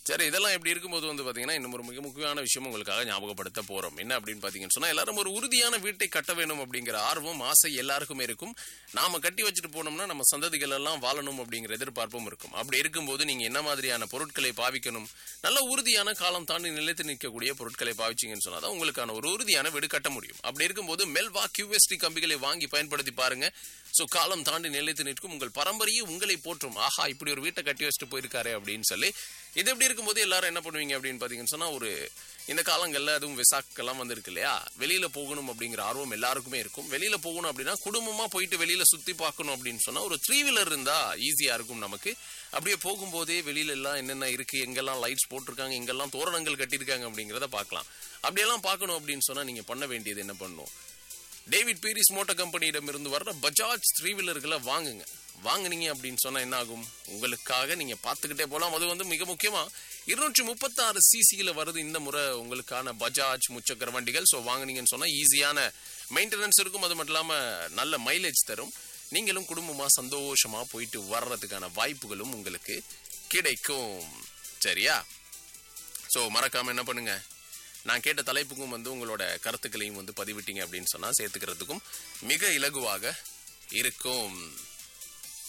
சரி இதெல்லாம் எப்படி இருக்கும்போது வந்து பாத்தீங்கன்னா இன்னும் ஒரு மிக முக்கியமான விஷயம் உங்களுக்காக ஞாபகப்படுத்த போறோம் என்ன அப்படின்னு பாத்தீங்கன்னு சொன்னா எல்லாரும் ஒரு உறுதியான வீட்டை கட்ட வேணும் அப்படிங்கிற ஆர்வம் ஆசை எல்லாருக்குமே இருக்கும் நாம கட்டி வச்சுட்டு போனோம்னா நம்ம சந்ததிகள் எல்லாம் வாழணும் அப்படிங்கிற எதிர்பார்ப்பும் இருக்கும் அப்படி இருக்கும்போது நீங்க என்ன மாதிரியான பொருட்களை பாவிக்கணும் நல்ல உறுதியான காலம் தாண்டி நிலைத்து நிற்கக்கூடிய பொருட்களை பாவிச்சீங்கன்னு சொன்னா தான் உங்களுக்கான ஒரு உறுதியான வீடு கட்ட முடியும் அப்படி இருக்கும்போது மெல்வா கியூஎஸ்டி கம்பிகளை வாங்கி பயன்படுத்தி பாருங்க சோ காலம் தாண்டி நிலைத்து நிற்கும் உங்கள் பரம்பரையே உங்களை போற்றும் ஆஹா இப்படி ஒரு வீட்டை கட்டி வச்சுட்டு போயிருக்காரு அப்படின்னு சொல்லி இது எப்படி இருக்கும்போது எல்லாரும் என்ன பண்ணுவீங்க அப்படின்னு பாத்தீங்கன்னு சொன்னா ஒரு இந்த காலங்கள்ல அதுவும் விசாக்கெல்லாம் வந்திருக்கு இல்லையா வெளியில போகணும் அப்படிங்கிற ஆர்வம் எல்லாருக்குமே இருக்கும் வெளியில போகணும் அப்படின்னா குடும்பமா போயிட்டு வெளியில சுத்தி பார்க்கணும் அப்படின்னு சொன்னா ஒரு த்ரீ வீலர் இருந்தா ஈஸியா இருக்கும் நமக்கு அப்படியே போகும்போதே வெளியில எல்லாம் என்னென்ன இருக்கு எங்கெல்லாம் லைட்ஸ் போட்டிருக்காங்க எங்கெல்லாம் தோரணங்கள் கட்டியிருக்காங்க அப்படிங்கிறத பார்க்கலாம் அப்படியெல்லாம் பார்க்கணும் அப்படின்னு சொன்னா நீங்க பண்ண வேண்டியது என்ன பண்ணணும் டேவிட் பீரிஸ் மோட்டார் கம்பெனியிடம் இருந்து வர்ற பஜாஜ் த்ரீ வீலர்களை வாங்குங்க வாங்குனீங்க அப்படின்னு சொன்னா என்ன ஆகும் உங்களுக்காக நீங்க பார்த்துக்கிட்டே போலாம் அது வந்து மிக முக்கியமா இருநூற்றி முப்பத்தாறு சிசியில வருது இந்த முறை உங்களுக்கான பஜாஜ் முச்சக்கர வண்டிகள் ஸோ வாங்குனீங்கன்னு சொன்னா ஈஸியான மெயின்டெனன்ஸ் இருக்கும் அது மட்டும் இல்லாம நல்ல மைலேஜ் தரும் நீங்களும் குடும்பமா சந்தோஷமா போயிட்டு வர்றதுக்கான வாய்ப்புகளும் உங்களுக்கு கிடைக்கும் சரியா ஸோ மறக்காம என்ன பண்ணுங்க நான் கேட்ட தலைப்புக்கும் வந்து உங்களோட கருத்துக்களையும் வந்து பதிவிட்டீங்க அப்படின்னு சொன்னா சேர்த்துக்கிறதுக்கும் மிக இலகுவாக இருக்கும்